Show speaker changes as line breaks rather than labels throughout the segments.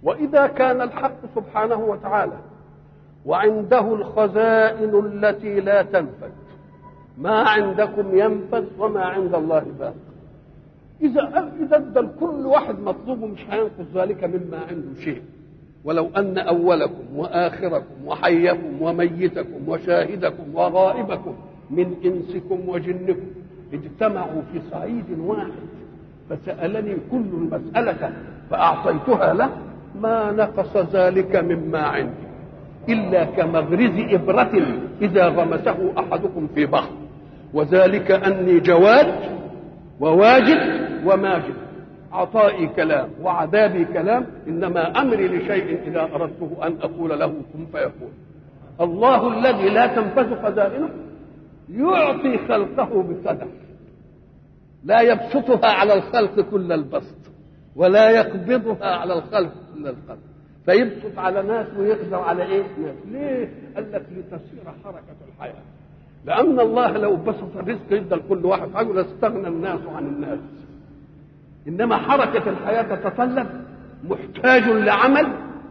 وإذا كان الحق سبحانه وتعالى وعنده الخزائن التي لا تنفد ما عندكم ينفد وما عند الله باق إذا إذا ادى كل واحد مطلوبه مش هينقص ذلك مما عنده شيء ولو أن أولكم وآخركم وحيكم وميتكم وشاهدكم وغائبكم من إنسكم وجنكم اجتمعوا في صعيد واحد فسألني كل المسألة فأعطيتها له ما نقص ذلك مما عندي إلا كمغرز إبرة إذا غمسه أحدكم في بحر وذلك أني جواد وواجد وماجد عطائي كلام وعذابي كلام إنما أمري لشيء إذا أردته أن أقول له كن فيكون الله الذي لا تنفذ خزائنه يعطي خلقه بقدر لا يبسطها على الخلق كل البسط ولا يقبضها على الخلق كل القبض فيبسط على ناس ويقدر على ايه؟ ناس ليه؟ قال لك لتسير حركه الحياه لان الله لو بسط الرزق يدى لكل واحد حاجه لاستغنى الناس عن الناس انما حركه الحياه تتطلب محتاج لعمل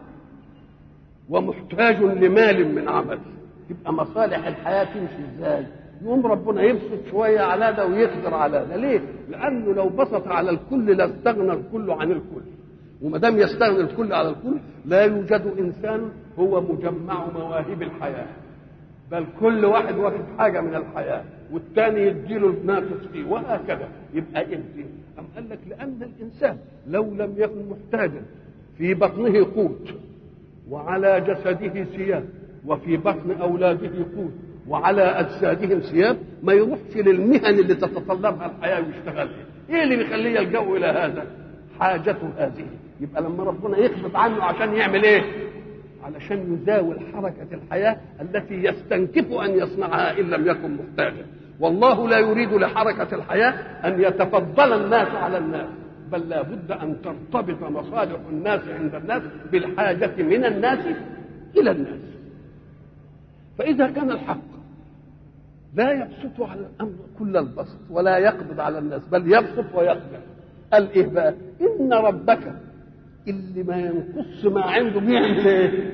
ومحتاج لمال من عمل يبقى مصالح الحياه تمشي ازاي؟ يقوم ربنا يبسط شويه على ده ويقدر على ده ليه؟ لانه لو بسط على الكل لاستغنى الكل عن الكل وما دام يستغني الكل على الكل لا يوجد انسان هو مجمع مواهب الحياه بل كل واحد واخد حاجه من الحياه والثاني يديله الناقص فيه وهكذا يبقى يدي أم قال لك لأن الإنسان لو لم يكن محتاجا في بطنه قوت وعلى جسده ثياب وفي بطن أولاده قوت وعلى أجسادهم ثياب ما يروحش للمهن اللي تتطلبها الحياة ويشتغلها إيه اللي بيخليه يلجأ إلى هذا حاجته هذه يبقى لما ربنا يخفض عنه عشان يعمل ايه علشان يزاول حركة الحياة التي يستنكف أن يصنعها إن لم يكن محتاجا والله لا يريد لحركة الحياة أن يتفضل الناس على الناس بل لا بد أن ترتبط مصالح الناس عند الناس بالحاجة من الناس إلى الناس فإذا كان الحق لا يبسط على الأمر كل البسط ولا يقبض على الناس بل يبسط ويقبض قال إيه بقى إن ربك اللي ما ينقص ما عنده بيعمل إيه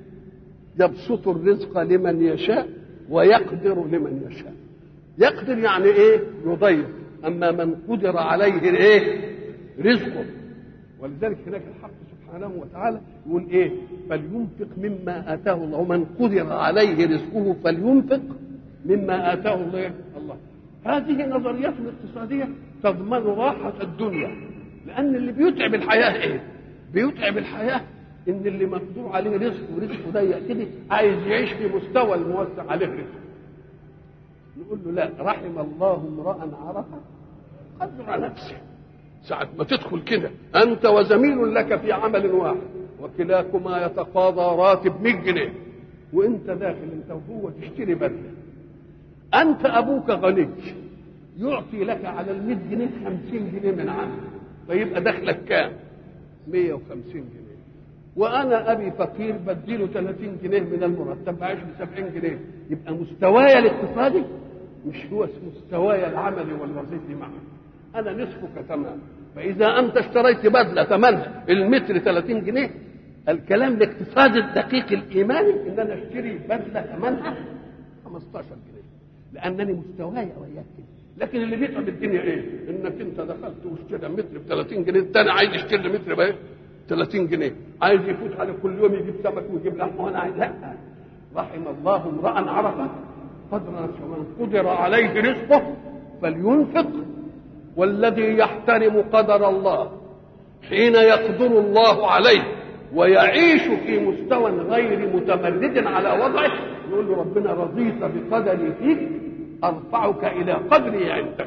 يبسط الرزق لمن يشاء ويقدر لمن يشاء يقدر يعني ايه يضيق اما من قدر عليه ايه رزقه ولذلك هناك الحق سبحانه وتعالى يقول ايه فلينفق مما اتاه الله ومن قدر عليه رزقه فلينفق مما اتاه الله الله هذه نظريات الاقتصاديه تضمن راحه الدنيا لان اللي بيتعب الحياه ايه بيتعب الحياه ان اللي مقدور عليه رزق ورزقه ضيق كده عايز يعيش في مستوى الموسع عليه رزق نقول له لا رحم الله امرأ عرف قدر نفسه ساعة ما تدخل كده أنت وزميل لك في عمل واحد وكلاكما يتقاضى راتب 100 جنيه وأنت داخل أنت وهو تشتري بدلة أنت أبوك غني يعطي لك على ال 100 جنيه 50 جنيه من عنده فيبقى دخلك كام؟ 150 جنيه وانا ابي فقير بديله 30 جنيه من المرتب بعيش ب 70 جنيه يبقى مستواي الاقتصادي مش هو مستواي العملي والوظيفي معا انا نصفك تمام فاذا انت اشتريت بدله ثمنها المتر 30 جنيه الكلام الاقتصادي الدقيق الايماني ان انا اشتري بدله ثمنها 15 جنيه لانني مستواي وياك كده لكن اللي بيتعب الدنيا ايه؟ انك انت دخلت واشتري متر ب 30 جنيه الثاني عايز يشتري متر بايه؟ 30 جنيه عايز يفوت على كل يوم يجيب سمك ويجيب لحمه وانا عايز لا رحم الله امرا عرف قدر نفسه من قدر عليه رزقه فلينفق والذي يحترم قدر الله حين يقدر الله عليه ويعيش في مستوى غير متمرد على وضعه يقول له ربنا رضيت بقدري فيك ارفعك الى قدري عندك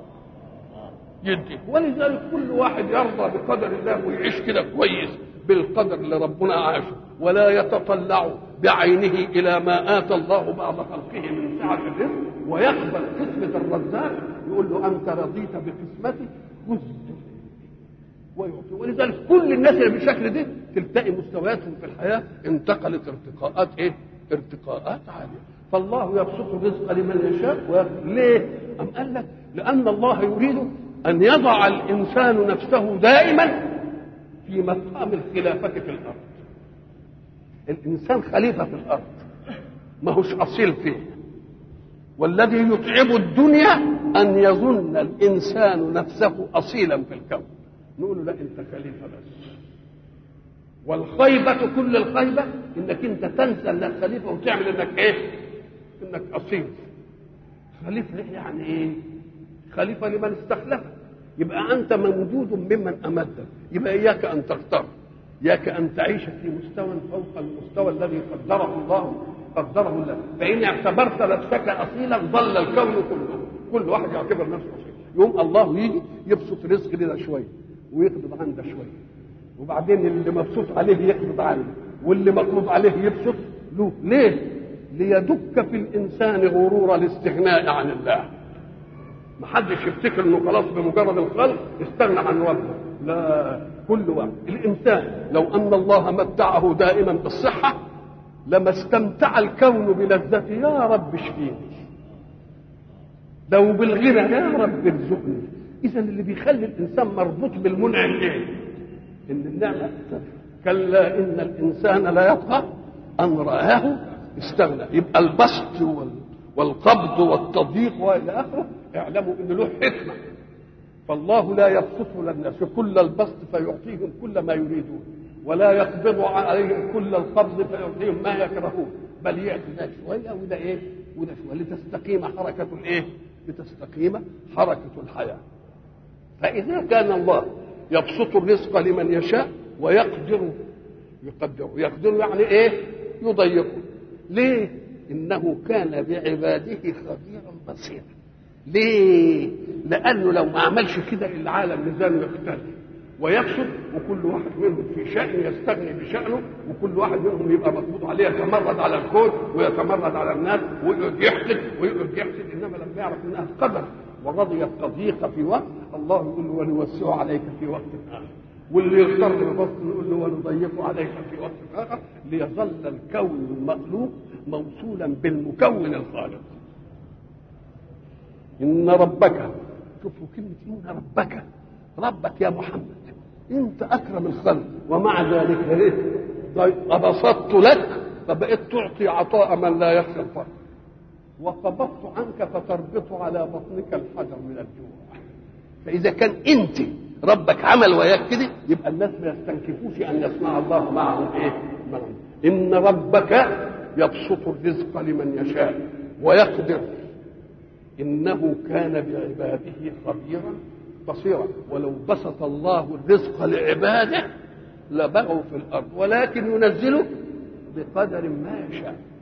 يدي ولذلك كل واحد يرضى بقدر الله ويعيش كده كويس بالقدر اللي ربنا عاشه ولا يتطلع بعينه الى ما اتى الله بعض خلقه من سعه الرزق ويقبل قسمه الرزاق يقول له انت رضيت بقسمتي خذ ويعطي ولذلك كل الناس اللي بالشكل ده تلتقي مستوياتهم في الحياه انتقلت ارتقاءات ايه؟ ارتقاءات عاليه فالله يبسط الرزق لمن يشاء ويقدر ليه؟ أم قال لك لأن الله يريد أن يضع الإنسان نفسه دائما في مقام الخلافة في الأرض الإنسان خليفة في الأرض ما هوش أصيل فيه والذي يتعب الدنيا أن يظن الإنسان نفسه أصيلا في الكون نقول له لا أنت خليفة بس والخيبة كل الخيبة إنك أنت تنسى إنك خليفة وتعمل إنك إيه؟ إنك أصيل خليفة يعني إيه؟ خليفة لمن استخلفك يبقى أنت موجود ممن أمدك يبقى إياك أن تختار إياك أن تعيش في مستوى فوق المستوى الذي قدره الله قدره الله فإن اعتبرت نفسك أصيلا ضل الكون كله كل واحد يعتبر نفسه أصيل يوم الله يجي يبسط رزق لنا شوية ويقبض عنده شوية وبعدين اللي مبسوط عليه يقبض عنه واللي مقبوض عليه يبسط له ليه؟ ليدك في الإنسان غرور الاستغناء عن الله ما حدش يفتكر انه خلاص بمجرد الخلق استغنى عن ربه لا كل واحد الانسان لو ان الله متعه دائما بالصحه لما استمتع الكون بلذته يا رب اشفيني لو بالغنى يا رب ارزقني اذا اللي بيخلي الانسان مربوط بالمنعم ايه ان النعمه كلا ان الانسان لا يطغى ان راه استغنى يبقى البسط وال والقبض والتضييق والى اخره اعلموا ان له حكمه فالله لا يبسط للناس كل البسط فيعطيهم كل ما يريدون ولا يقبض عليهم كل القبض فيعطيهم ما يكرهون بل يعطي ده شويه وده ايه وده شويه لتستقيم حركه الايه لتستقيم حركه الحياه فاذا كان الله يبسط الرزق لمن يشاء ويقدر يقدره يقدر يعني ايه يضيقه ليه انه كان بعباده خبيرا بصيرا ليه لانه لو ما عملش كده العالم ميزانه يختلف ويبسط وكل واحد منهم في شأن يستغني بشأنه وكل واحد منهم يبقى مقبوض عليه يتمرد على الكون ويتمرد على الناس ويقعد يحسد ويقعد يحسد انما لما يعرف انها قدر ورضي التضييق في وقت الله يقول له ونوسع عليك في وقت اخر واللي يغتر بالبسط نقول له ونضيق عليك في وقت اخر ليظل الكون المخلوق موصولا بالمكون الخالق ان ربك شوفوا كلمه ان ربك ربك يا محمد انت اكرم الخلق ومع ذلك ايه أبسطت لك فبقيت تعطي عطاء من لا يخشى الفقر وقبضت عنك فتربط على بطنك الحجر من الجوع فاذا كان انت ربك عمل وياك كده يبقى الناس ما يستنكفوش ان يصنع الله معهم ايه معهم. ان ربك يبسط الرزق لمن يشاء ويقدر انه كان بعباده خبيرا بصيرا ولو بسط الله الرزق لعباده لبغوا في الارض ولكن ينزله بقدر ما يشاء